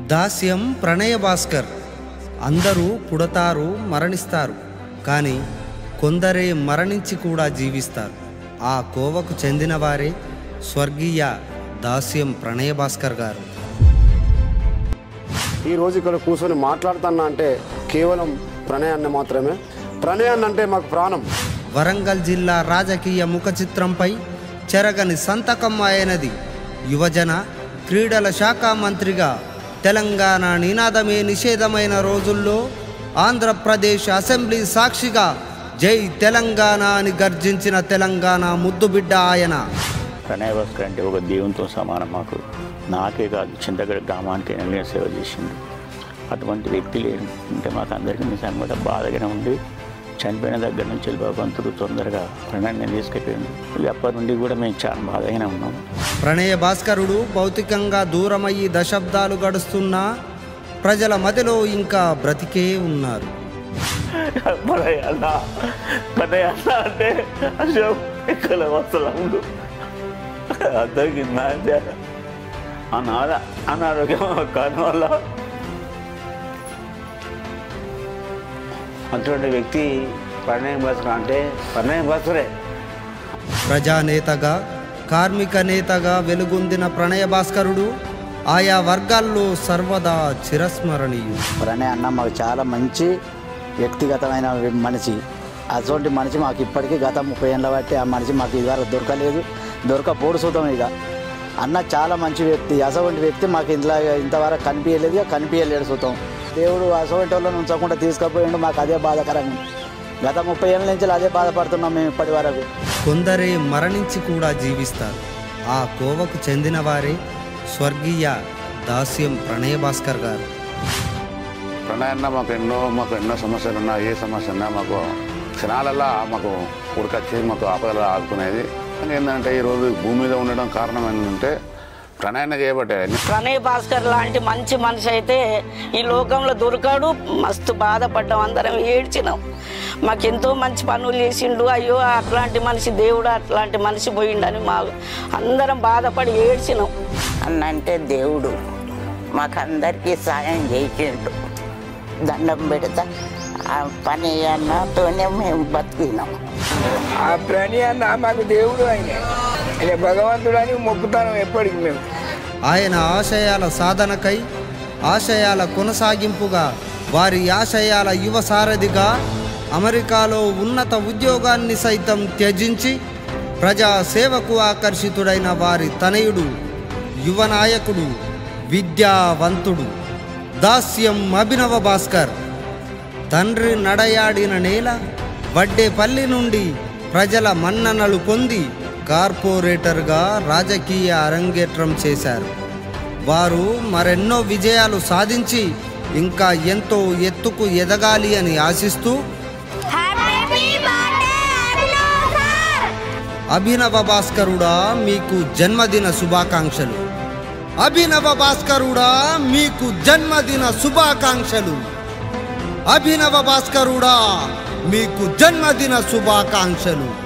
దాస్యం ప్రణయ భాస్కర్ అందరూ పుడతారు మరణిస్తారు కానీ కొందరే మరణించి కూడా జీవిస్తారు ఆ కోవకు చెందిన వారే స్వర్గీయ దాస్యం ప్రణయ భాస్కర్ గారు ఈ రోజు ఇక్కడ కూర్చొని మాట్లాడుతున్నా అంటే కేవలం ప్రణయాన్ని మాత్రమే ప్రణయాన్ని అంటే మాకు ప్రాణం వరంగల్ జిల్లా రాజకీయ ముఖ చిత్రంపై చెరగని సంతకం అయినది యువజన క్రీడల శాఖ మంత్రిగా తెలంగాణ నినాదమే నిషేధమైన రోజుల్లో ఆంధ్రప్రదేశ్ అసెంబ్లీ సాక్షిగా జై తెలంగాణ అని గర్జించిన తెలంగాణ ముద్దుబిడ్డ ఆయన ప్రణయ్ భాస్కర్ అంటే ఒక దేవునితో సమానం మాకు నాకే కాదు చింతగడ గ్రామానికి ఎన్నో సేవ చేసిండు అటువంటి వ్యక్తి లేడు అంటే మాకు అందరికీ నిజాన్ని కూడా బాధగానే ఉంది చనిపోయిన దగ్గర నుంచి వెళ్ళి భగవంతుడు తొందరగా ప్రణయాన్ని తీసుకెళ్ళిండు ఇక అప్పటి నుండి కూడా మేము చాలా బాధగానే ఉన్నాం ప్రణయ భాస్కరుడు భౌతికంగా దూరమయ్యి దశాబ్దాలు గడుస్తున్నా ప్రజల మదిలో ఇంకా బ్రతికే ఉన్నారు పదయన్న పదయన్న అంటే అశోక్ ఇక్కడ వస్తున్నాడు అందరికి నాదే అనాథ అనారోగ్యం కారణం వల్ల అటువంటి వ్యక్తి ప్రణయం భాస్కర్ అంటే ప్రణయం భాస్కరే ప్రజానేతగా కార్మిక నేతగా వెలుగొందిన ప్రణయ భాస్కరుడు ఆయా వర్గాల్లో సర్వదా చిరస్మరణీయుడు ప్రణయ్ అన్న మాకు చాలా మంచి వ్యక్తిగతమైన మనిషి అటువంటి మనిషి మాకు ఇప్పటికీ గత ముప్పై ఏళ్ళ బట్టి ఆ మనిషి మాకు ఇదివరకు దొరకలేదు దొరకపోడు చూద్దాం ఇక అన్న చాలా మంచి వ్యక్తి అసవంటి వ్యక్తి మాకు ఇంట్లో ఇంతవరకు కనిపించలేదు కనిపించలేడు చూద్దాం దేవుడు అసవంటి వాళ్ళని ఉంచకుండా తీసుకుపోయిండు మాకు అదే బాధాకరంగా ఉంది. గత ముప్పై ఏళ్ళ నుంచి అదే బాధపడుతున్నాం మేము ఇప్పటి వరకు కొందరే మరణించి కూడా జీవిస్తారు ఆ కోవకు చెందిన వారే స్వర్గీయ దాస్యం ప్రణయ భాస్కర్ గారు ప్రణయాన్న మాకు ఎన్నో మాకు ఎన్నో సమస్యలు ఉన్నా ఏ సమస్య ఉన్నా మాకు క్షణాలల్లో మాకు ఉడకొచ్చి మాకు ఆపదలు ఆదుకునేది ఏంటంటే ఈరోజు భూమి మీద ఉండడం కారణం ఏంటంటే ప్రణయాన్న చేయబట్టే ప్రణయ్ భాస్కర్ లాంటి మంచి మనిషి అయితే ఈ లోకంలో దొరకాడు మస్తు బాధపడ్డాం అందరం ఏడ్చినాం మాకెంతో మంచి పనులు చేసిండు అయ్యో అట్లాంటి మనిషి దేవుడు అట్లాంటి మనిషి పోయిండని మా అందరం బాధపడి ఏడ్చినాం అన్నంటే దేవుడు మాకందరికీ సాయం చేసిండు దండం పెడతా ఆ పని అన్నతోనే మేము బతికినాం ఆ ప్రాణి అన్న మాకు దేవుడు ఆయన ఆయన భగవంతుడు అని మొక్కుతాను ఎప్పటికి మేము ఆయన ఆశయాల సాధనకై ఆశయాల కొనసాగింపుగా వారి ఆశయాల యువ సారథిగా అమెరికాలో ఉన్నత ఉద్యోగాన్ని సైతం త్యజించి ప్రజా సేవకు ఆకర్షితుడైన వారి తనయుడు యువ నాయకుడు విద్యావంతుడు దాస్యం అభినవ భాస్కర్ తండ్రి నడయాడిన నేల వడ్డేపల్లి నుండి ప్రజల మన్ననలు పొంది కార్పొరేటర్గా రాజకీయ అరంగేట్రం చేశారు వారు మరెన్నో విజయాలు సాధించి ఇంకా ఎంతో ఎత్తుకు ఎదగాలి అని ఆశిస్తూ అభినవ భాస్కరుడా మీకు జన్మదిన శుభాకాంక్షలు అభినవ భాస్కరుడా మీకు జన్మదిన శుభాకాంక్షలు అభినవ భాస్కరుడా మీకు జన్మదిన శుభాకాంక్షలు